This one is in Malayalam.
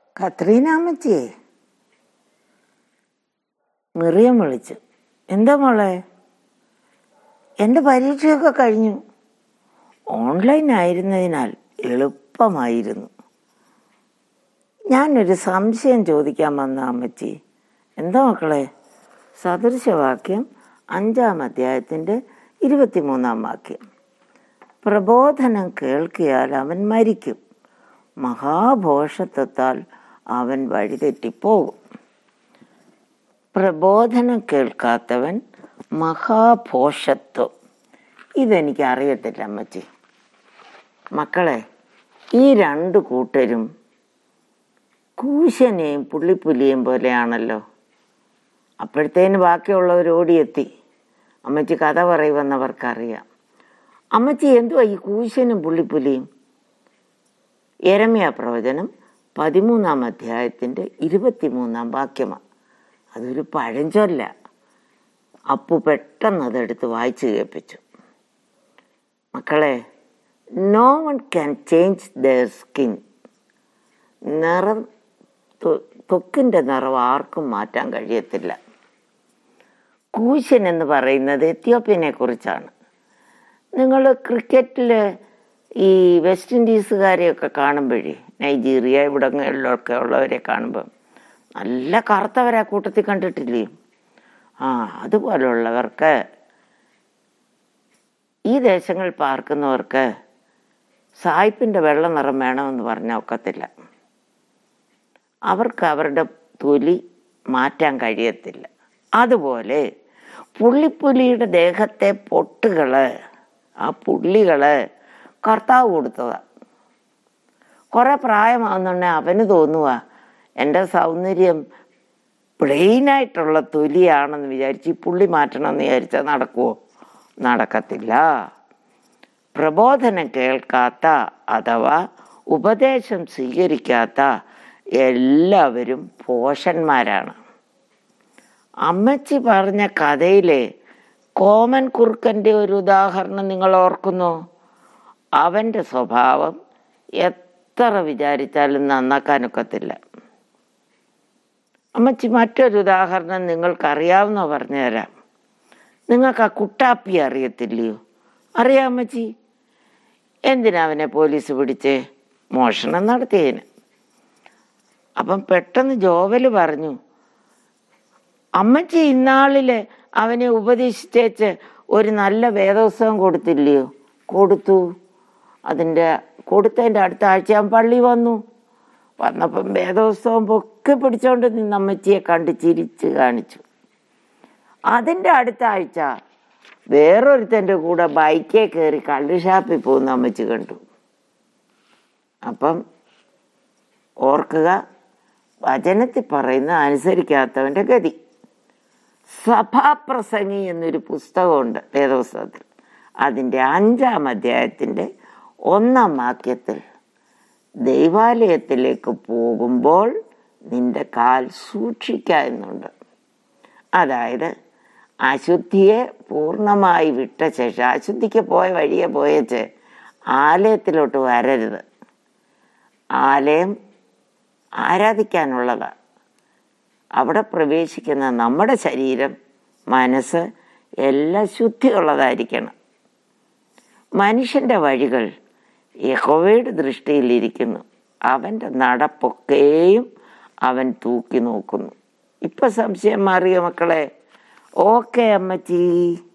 കത്രീന അമ്മച്ചിയെ മിറിയം വിളിച്ചു എന്താ മോളെ എൻ്റെ പരീക്ഷയൊക്കെ കഴിഞ്ഞു ഓൺലൈൻ ആയിരുന്നതിനാൽ എളുപ്പമായിരുന്നു ഞാനൊരു സംശയം ചോദിക്കാൻ വന്ന അമ്മച്ചി എന്താ മക്കളെ സദൃശവാക്യം അഞ്ചാം അധ്യായത്തിൻ്റെ ഇരുപത്തിമൂന്നാം വാക്യം പ്രബോധനം കേൾക്കിയാൽ അവൻ മരിക്കും മഹാഭോഷത്വത്താൽ അവൻ വഴിതെറ്റിപ്പോകും പ്രബോധനം കേൾക്കാത്തവൻ മഹാഭോഷത്വം ഇതെനിക്ക് അറിയത്തില്ല അമ്മച്ചി മക്കളെ ഈ രണ്ട് കൂട്ടരും കൂശനെയും പുള്ളിപ്പുലിയും പോലെയാണല്ലോ അപ്പോഴത്തേന് ബാക്കിയുള്ളവർ ഓടിയെത്തി അമ്മച്ചി കഥ പറയുമെന്നവർക്കറിയാം അമ്മച്ചി എന്തുവാ ഈ കൂശനും പുള്ളിപ്പുലിയും എരമ്യ പ്രവചനം പതിമൂന്നാം അധ്യായത്തിൻ്റെ ഇരുപത്തിമൂന്നാം വാക്യമാണ് അതൊരു പഴഞ്ചൊല്ല അപ്പു പെട്ടെന്ന് അതെടുത്ത് വായിച്ചു കേൾപ്പിച്ചു മക്കളെ no one can change their skin നിറം തൊ- ത്വക്കിൻ്റെ നിറം ആർക്കും മാറ്റാൻ കഴിയത്തില്ല കൂശൻ എന്ന് പറയുന്നത് എത്യോപ്യനെ കുറിച്ചാണ് നിങ്ങൾ ക്രിക്കറ്റിൽ ഈ വെസ്റ്റ് ഇൻഡീസുകാരെയൊക്കെ കാണുമ്പോഴേ നൈജീരിയ ഇവിടങ്ങളിലൊക്കെ ഉള്ളവരെ കാണുമ്പം നല്ല കറുത്തവരാ കൂട്ടത്തിൽ കണ്ടിട്ടില്ലേ ആ അതുപോലുള്ളവർക്ക് ഈ ദേശങ്ങളിൽ പാർക്കുന്നവർക്ക് സായിപ്പിൻ്റെ വെള്ള നിറം വേണമെന്ന് പറഞ്ഞാൽ ഒക്കത്തില്ല അവർക്ക് അവരുടെ തൊലി മാറ്റാൻ കഴിയത്തില്ല അതുപോലെ പുള്ളിപ്പുലിയുടെ ദേഹത്തെ പൊട്ടുകള് ആ പുള്ളികള് കർത്താവ് കൊടുത്തതാ കുറെ പ്രായമാകുന്നുണ്ടെ അവന് തോന്നുക എൻ്റെ സൗന്ദര്യം പ്ലെയിനായിട്ടുള്ള തൊലിയാണെന്ന് വിചാരിച്ച് ഈ പുള്ളി മാറ്റണമെന്ന് വിചാരിച്ചാൽ നടക്കുമോ നടക്കത്തില്ല പ്രബോധനം കേൾക്കാത്ത അഥവാ ഉപദേശം സ്വീകരിക്കാത്ത എല്ലാവരും പോഷന്മാരാണ് അമ്മച്ചി പറഞ്ഞ കഥയിലെ കോമൻ കുറുക്കൻ്റെ ഒരു ഉദാഹരണം നിങ്ങൾ ഓർക്കുന്നോ അവൻ്റെ സ്വഭാവം എത്ര വിചാരിച്ചാലും നന്നാക്കാനൊക്കത്തില്ല അമ്മച്ചി മറ്റൊരു ഉദാഹരണം നിങ്ങൾക്കറിയാവുന്ന പറഞ്ഞു തരാം നിങ്ങൾക്ക് ആ കുട്ടാപ്പി അറിയത്തില്ലയോ അറിയാം അമ്മച്ചി എന്തിനാ അവനെ പോലീസ് പിടിച്ചേ മോഷണം നടത്തിയതിന് അപ്പം പെട്ടെന്ന് ജോവല് പറഞ്ഞു അമ്മച്ചി ഇന്നാളില് അവനെ ഉപദേശിച്ചേച്ച് ഒരു നല്ല വേദോത്സവം കൊടുത്തില്ലയോ കൊടുത്തു അതിൻ്റെ കൊടുത്തതിൻ്റെ അടുത്ത ആഴ്ച ഞാൻ പള്ളി വന്നു വന്നപ്പം വേദോത്സവം പൊക്കി പിടിച്ചോണ്ട് നിന്ന് അമ്മച്ചിയെ കണ്ട് ചിരിച്ച് കാണിച്ചു അതിൻ്റെ അടുത്ത ആഴ്ച വേറൊരുത്തൻ്റെ കൂടെ ബൈക്കേ കയറി കള്ള് ഷാപ്പിൽ പോകുന്ന അമ്മച്ചി കണ്ടു അപ്പം ഓർക്കുക വചനത്തിൽ പറയുന്ന അനുസരിക്കാത്തവൻ്റെ ഗതി സഭാപ്രസംഗി എന്നൊരു പുസ്തകമുണ്ട് വേദോത്സവത്തിൽ അതിൻ്റെ അഞ്ചാം അധ്യായത്തിൻ്റെ ഒന്നാം വാക്യത്തിൽ ദൈവാലയത്തിലേക്ക് പോകുമ്പോൾ നിന്റെ കാൽ സൂക്ഷിക്കുക എന്നുണ്ട് അതായത് അശുദ്ധിയെ പൂർണ്ണമായി വിട്ട ശേഷം അശുദ്ധിക്ക് പോയ വഴിയെ പോയേച്ച് ആലയത്തിലോട്ട് വരരുത് ആലയം ആരാധിക്കാനുള്ളതാണ് അവിടെ പ്രവേശിക്കുന്ന നമ്മുടെ ശരീരം മനസ്സ് എല്ലാം ശുദ്ധിയുള്ളതായിരിക്കണം മനുഷ്യൻ്റെ വഴികൾ യഹോവയുടെ ദൃഷ്ടിയിലിരിക്കുന്നു അവൻ്റെ നടപ്പൊക്കെയും അവൻ തൂക്കി നോക്കുന്നു ഇപ്പൊ സംശയം മാറിയോ മക്കളെ ഓക്കെ അമ്മച്ചി